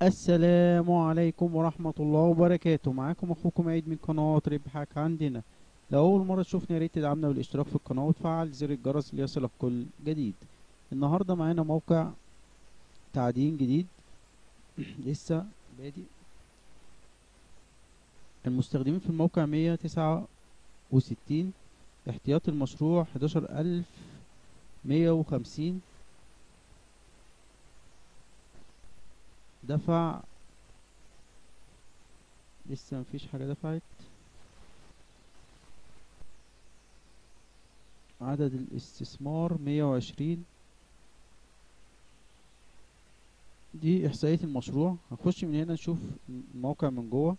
السلام عليكم ورحمة الله وبركاته معاكم اخوكم عيد من قناة ربحك عندنا لو اول مرة تشوفني يا ريت تدعمنا بالاشتراك في القناة وتفعل زر الجرس ليصلك كل جديد النهاردة معانا موقع تعدين جديد لسه بادئ المستخدمين في الموقع مية تسعة وستين احتياطي المشروع حداشر ألف مية وخمسين دفع لسه مفيش حاجة دفعت عدد الاستثمار مية وعشرين دي احصائية المشروع هنخش من هنا نشوف الموقع من جوه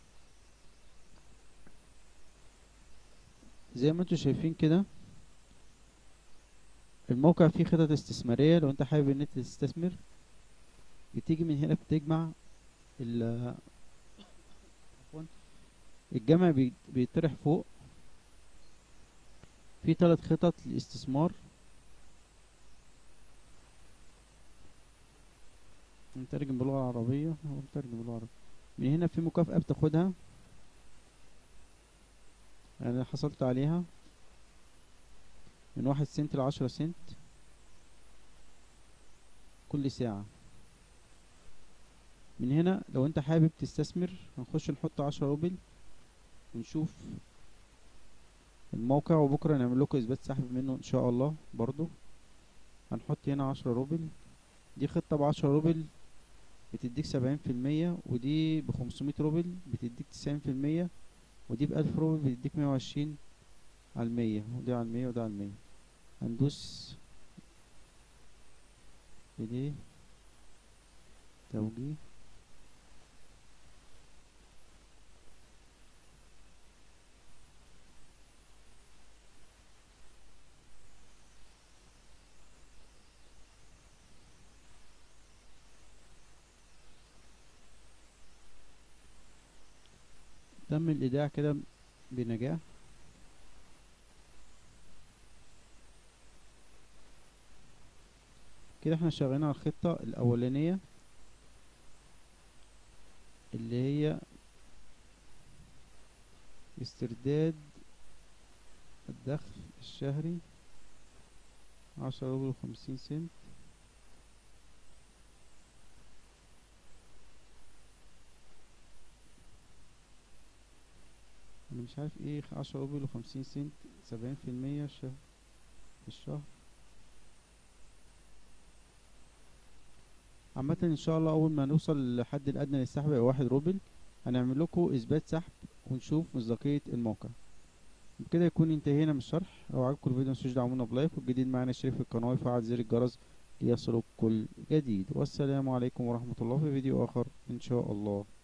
زي ما انتوا شايفين كده الموقع فيه خطط استثمارية لو انت حابب ان انت تستثمر بتيجي من هنا بتجمع ال عفواً، الجمع بي- بيطرح فوق في ثلاث خطط للاستثمار نترجم باللغة العربية هو مترجم باللغة العربية من هنا في مكافأة بتاخدها انا حصلت عليها من واحد سنت لعشرة سنت كل ساعة من هنا لو انت حابب تستثمر هنخش نحط عشرة روبل ونشوف الموقع وبكرة نعمل لكم اثبات سحب منه ان شاء الله برضو هنحط هنا عشرة روبل دي خطة بعشرة روبل بتديك سبعين في المية ودي بخمسمية روبل بتديك تسعين في المية ودي بألف روبل بتديك مية وعشرين على المية ودي على المية ودي على المية هندوس بدي توجيه تم الإيداع كده بنجاح كده احنا شغالين على الخطة الأولانية اللي هي استرداد الدخل الشهري عشرة روبل وخمسين سنت انا مش عارف ايه عشرة روبل وخمسين سنت سبعين في المية شه- في الشهر عامة ان شاء الله اول ما نوصل لحد الادنى للسحب يبقى واحد روبل هنعمل لكم اثبات سحب ونشوف مصداقية الموقع بكده يكون انتهينا من الشرح لو عجبكم الفيديو متنسوش دعمونا بلايك والجديد معانا اشترك في القناة وفعل زر الجرس ليصلك كل جديد والسلام عليكم ورحمة الله في فيديو اخر ان شاء الله